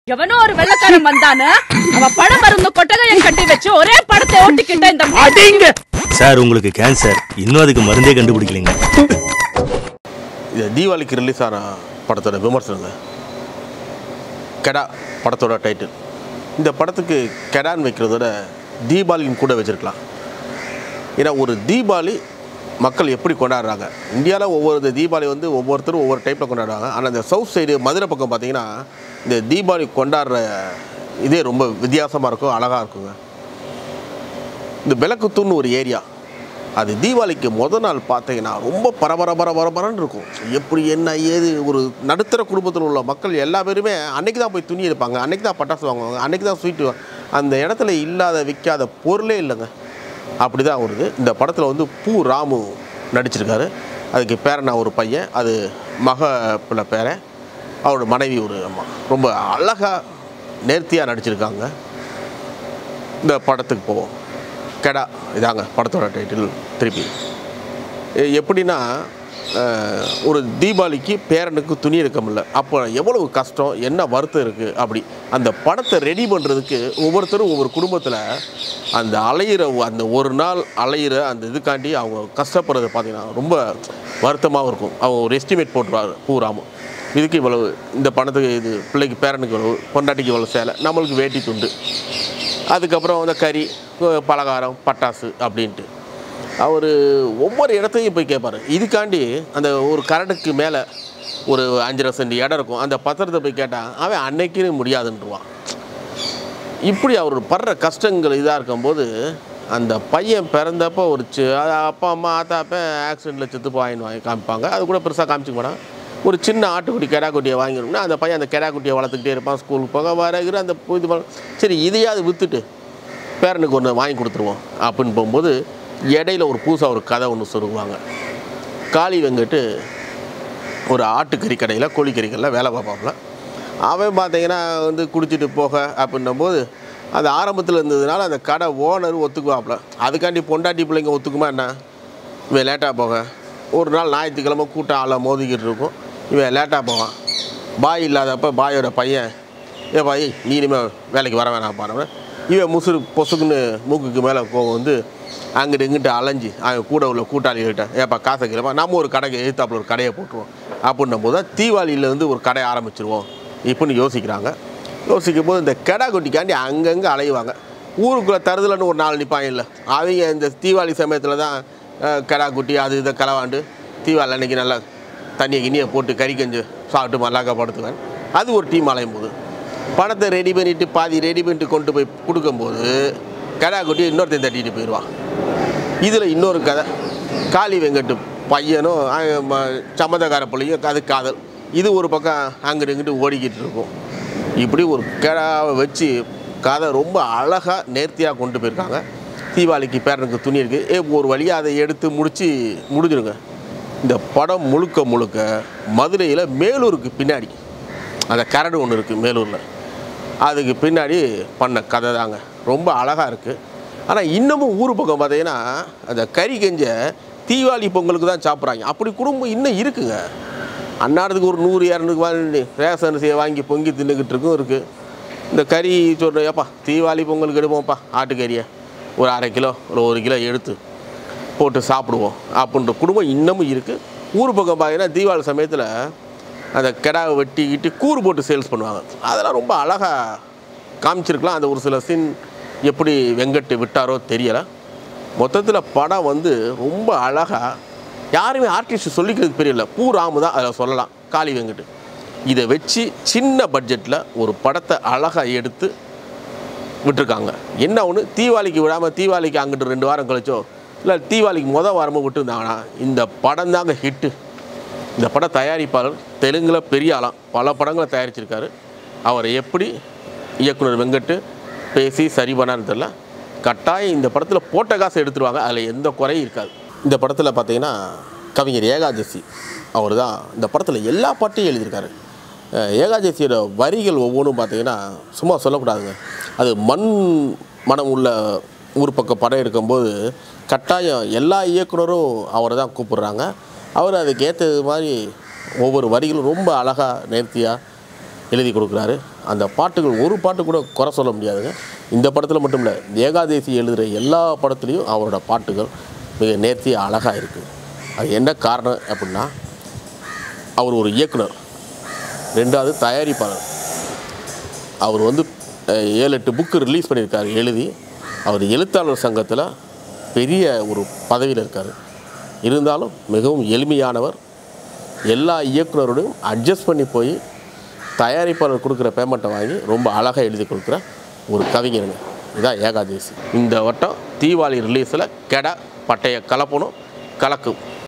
எவனோ ஒரு வெள்ளக்காரன் வந்தானு அவன் பண மருந்து கொட்டகையை கட்டி வச்சு ஒரே படத்தை ஓட்டிக்கிட்ட இந்த அடிங்க சார் உங்களுக்கு கேன்சர் இன்னும் அதுக்கு மருந்தே கண்டுபிடிக்கலைங்க இது தீபாவளிக்கு ரிலீஸ் ஆன படத்தோட விமர்சனங்க கெடா படத்தோட டைட்டில் இந்த படத்துக்கு கெடான்னு வைக்கிறதோட தீபாவளின்னு கூட வச்சுருக்கலாம் ஏன்னா ஒரு தீபாவளி மக்கள் எப்படி கொண்டாடுறாங்க இந்தியாவில் ஒவ்வொரு தீபாவளி வந்து ஒவ்வொருத்தரும் ஒவ்வொரு டைப்பில் கொண்டாடுவாங்க ஆனால் இந்த சவுத் சைடு மதுரை பக்கம் பார்த்தீங்கன்னா இந்த தீபாவளி கொண்டாடுற இதே ரொம்ப வித்தியாசமாக இருக்கும் அழகாக இருக்குங்க இந்த விளக்குத்தூர்னு ஒரு ஏரியா அது தீபாவளிக்கு முத நாள் பார்த்தீங்கன்னா ரொம்ப பரபர பர பரபரன்னு இருக்கும் எப்படி என்ன ஏது ஒரு நடுத்தர குடும்பத்தில் உள்ள மக்கள் எல்லா பேருமே அன்னைக்கு தான் போய் துணி எடுப்பாங்க அன்னைக்கு தான் பட்டாசு வாங்குவாங்க அன்னைக்கு தான் ஸ்வீட்டு அந்த இடத்துல இல்லாத விற்காத பொருளே இல்லைங்க அப்படி தான் வருது இந்த படத்தில் வந்து பூ ராமு நடிச்சிருக்காரு அதுக்கு பேரனா ஒரு பையன் அது மக பிள்ளை பேரன் அவரோட மனைவி ஒரு அம்மா ரொம்ப அழகாக நேர்த்தியாக நடிச்சிருக்காங்க இந்த படத்துக்கு போவோம் கெடா இதாங்க படத்தோட டைட்டில் திருப்பி எ- எப்படின்னா அஹ், ஒரு தீபாவளிக்கு பேரனுக்கு துணி எடுக்க முடியல அப்போ எவ்வளவு கஷ்டம் என்ன வருத்தம் இருக்குது அப்படி அந்த படத்தை ரெடி பண்ணுறதுக்கு ஒவ்வொருத்தரும் ஒவ்வொரு குடும்பத்தில் அந்த அலையிற அந்த ஒரு நாள் அலையிற அந்த இதுக்காண்டி அவங்க கஷ்டப்படுறது பார்த்தீங்கன்னா ரொம்ப வருத்தமாகவும் இருக்கும் அவங்க ஒரு எஸ்டிமேட் போட்டுருவாங்க பூராம இதுக்கு இவ்வளவு இந்த பணத்துக்கு இது பிள்ளைக்கு பேரனுக்கு இவ்வளவு பொண்டாட்டிக்கு இவ்வளவு சேலை நம்மளுக்கு வேட்டி துண்டு அதுக்கப்புறம் அந்த கறி அஹ் பலகாரம் பட்டாசு அப்படின்ட்டு அவர் ஒவ்வொரு இடத்தையும் போய் கேட்பார் இதுக்காண்டி அந்த ஒரு கரடுக்கு மேலே ஒரு அஞ்சரை சென்ட் இடம் இருக்கும் அந்த பத்திரத்தை போய் கேட்டால் அவன் அன்னைக்குன்னு முடியாதுன்றுவான் இப்படி அவர் படுற கஷ்டங்கள் இதாக இருக்கும்போது அந்த பையன் பிறந்தப்போ ஒரு சி அது அப்பா அம்மா ஆத்தா அப்பா ஆக்சிடெண்ட்டில் செத்து போயின்னு வாங்கி காமிப்பாங்க அது கூட பெருசாக காமிச்சிக்க மாட்டாங்க ஒரு சின்ன ஆட்டுக்குட்டி கெடா குட்டியை வாங்கிடணும்னா அந்த பையன் அந்த கெடா குட்டியை வளர்த்துக்கிட்டே இருப்பான் ஸ்கூலுக்கு போக வரகிற அந்த இது பண்ண- சரி இதையாவது விற்றுட்டு பேரனுக்கு ஒன்று வாங்கி கொடுத்துருவோம் அப்படின்னு போகும்போது இடையில ஒரு புதுசாக ஒரு கதை ஒன்று சொல்லுவாங்க காளி வெங்கட்டு ஒரு ஆட்டுக்கறி கடையில் கோழிக்கறி கடையில் வேலை பார்ப்பாப்புல அவன் பார்த்தீங்கன்னா வந்து குடிச்சிட்டு போக அப்படின்னும்போது அது ஆரம்பத்தில் இருந்ததுனால அந்த கடை ஓனர் ஒத்துக்குவாப்புல அதுக்காண்டி பொண்டாட்டி பிள்ளைங்க ஒத்துக்குமா என்ன இவன் லேட்டாக போக ஒரு நாள் ஞாயிற்றுக்கிழமை கூட்டம் ஆளை மோதிக்கிட்டு இருக்கும் இவன் லேட்டாக போவான் பாய் இல்லாதப்ப பாயோட பையன் ஏ பாய் நீ இனிமேல் வேலைக்கு வர வேணாம் பாரு இவன் முசுறு பொசுக்குன்னு மூக்குக்கு மேலே கோவம் வந்து அங்கிட்டு இங்கிட்டு அலைஞ்சு அவன் கூட உள்ள கூட்டாளிகிட்ட ஏப்பா காசை கேட்பா நம்ம ஒரு கடைக்கு எதிர்த்தாப்புல ஒரு கடையை போட்டுருவோம் அப்படின்னும் போது தான் தீபாவளியிலேருந்து ஒரு கடை ஆரம்பிச்சிருவோம் இப்படின்னு யோசிக்கிறாங்க யோசிக்கும் போது இந்த கெடா குட்டிக்காண்டி அங்கங்கே அலைவாங்க ஊருக்குள்ளே தருதலன்னு ஒரு நாள் நிற்பாங்க இல்லை அவங்க இந்த தீபாவளி சமயத்தில் தான் அஹ், கெடா குட்டி அது இதை களவாண்டு தீபாவளி அன்னைக்கு நல்லா தண்ணியை கிண்ணியை போட்டு கறி கஞ்சி சாப்பிட்டு மல்லாக்கா படுத்துவேன் அது ஒரு டீம் அலையும் போது பணத்தை ரெடி பண்ணிட்டு பாதி ரெடி பண்ணிட்டு கொண்டு போய் கொடுக்கும்போது கடா குட்டி இன்னொருத்தன் தட்டிட்டு போயிடுவான் இதில் இன்னொரு கதை காளி வெங்கட்டு பையனும் அவன் ம- சம்மந்தக்கார பிள்ளையும் அது காதல் இது ஒரு பக்கம் அங்கிட்டு இங்கிட்டு ஓடிக்கிட்டு இருக்கும் இப்படி ஒரு கிடாவை வச்சு கதை ரொம்ப அழகாக நேர்த்தியாக கொண்டு போயிருக்காங்க தீபாவளிக்கு பேரனுக்கு துணி இருக்குது ஏ ஒரு வழியாக அதை எடுத்து முடித்து முடிஞ்சிருங்க இந்த படம் முழுக்க முழுக்க மதுரையில் மேலூருக்கு பின்னாடி அந்த கரடு ஒன்று இருக்குது மேலூரில் அதுக்கு பின்னாடி பண்ண கதை தாங்க ரொம்ப அழகாக இருக்குது ஆனால் இன்னமும் ஊர் பக்கம் பார்த்தீங்கன்னா அந்த கறி கெஞ்ச தீபாவளி பொங்கலுக்கு தான் சாப்பிட்றாங்க அப்படி குடும்பம் இன்னும் இருக்குங்க அன்னாரத்துக்கு ஒரு நூறு இரநூறு வாங்கி ரேஷன் அரிசியை வாங்கி பொங்கி தின்னுக்கிட்டு இருக்கும் இருக்குது இந்த கறி சொல்கிற ஏப்பா தீபாவளி பொங்கலுக்கு எடுப்போம்ப்பா ஆட்டுக்கறியை ஒரு அரை கிலோ ஒரு ஒரு கிலோ எடுத்து போட்டு சாப்பிடுவோம் அப்படின்ற குடும்பம் இன்னமும் இருக்குது ஊர் பக்கம் பார்த்தீங்கன்னா தீபாவளி சமயத்தில் அந்த கிடாவை வெட்டிக்கிட்டு கூறு போட்டு சேல்ஸ் பண்ணுவாங்க அதெல்லாம் ரொம்ப அழகாக காமிச்சிருக்கலாம் அந்த ஒரு சில சீன் எப்படி வெங்கட்டு விட்டாரோ தெரியலை மொத்தத்தில் படம் வந்து ரொம்ப அழகாக யாருமே ஆர்டிஸ்ட் சொல்லிக்கிறதுக்கு தெரியல பூ ராமு தான் அதில் சொல்லலாம் காளி வெங்கட்டு இதை வச்சு சின்ன பட்ஜெட்டில் ஒரு படத்தை அழகாக எடுத்து விட்டுருக்காங்க என்ன ஒன்று தீபாவளிக்கு விடாமல் தீபாவளிக்கு அங்கிட்டு ரெண்டு வாரம் கழிச்சோ இல்லை தீபாவளிக்கு மொதல் வாரமோ விட்டுருந்தாங்கன்னா இந்த படம் தாங்க ஹிட்டு இந்த பட தயாரிப்பாளர் தெலுங்கில் பெரிய ஆளாம் பல படங்களை தயாரிச்சிருக்காரு அவரை எப்படி இயக்குனர் வெங்கட்டு பேசி சரி பண்ணான்னு தெரில கட்டாயம் இந்த படத்தில் போட்ட காசை எடுத்துருவாங்க அதில் எந்த குறையும் இருக்காது இந்த படத்தில் பார்த்தீங்கன்னா கவிஞர் ஏகாதசி அவர் தான் இந்த படத்தில் எல்லா பாட்டையும் எழுதியிருக்காரு அஹ் ஏகாதசியோட வரிகள் ஒவ்வொன்றும் பார்த்தீங்கன்னா சும்மா சொல்லக்கூடாதுங்க அது மண் மனம் உள்ள ஊர் பக்கம் படம் எடுக்கும்போது கட்டாயம் எல்லா இயக்குனரும் அவரை தான் கூப்பிடுறாங்க அவர் அதுக்கு ஏற்றது மாதிரி ஒவ்வொரு வரிகளும் ரொம்ப அழகாக நேர்த்தியாக எழுதி கொடுக்குறாரு அந்த பாட்டுகள் ஒரு பாட்டு கூட குறை சொல்ல முடியாதுங்க இந்த படத்தில் மட்டும் இல்லை ஏகாதேசி எழுதுகிற எல்லா படத்துலேயும் அவரோட பாட்டுகள் மிக நேர்த்தியாக அழகாக இருக்குது அது என்ன காரணம் அப்படின்னா அவர் ஒரு இயக்குனர் ரெண்டாவது தயாரிப்பாளர் அவர் வந்து அஹ், ஏழு எட்டு புக்கு ரிலீஸ் பண்ணியிருக்காரு எழுதி அவர் எழுத்தாளர் சங்கத்தில் பெரிய ஒரு பதவியில் இருக்கார் இருந்தாலும் மிகவும் எளிமையானவர் எல்லா இயக்குனரோடையும் அட்ஜஸ்ட் பண்ணி போய் தயாரிப்பாளர் கொடுக்குற பேமெண்ட்டை வாங்கி ரொம்ப அழகாக எழுதி கொடுக்குற ஒரு கவிஞருங்க இதான் ஏகாதேசி இந்த வட்டம் தீபாவளி ரிலீஸில் கெடா பட்டைய கலப்பணும் கலக்கும்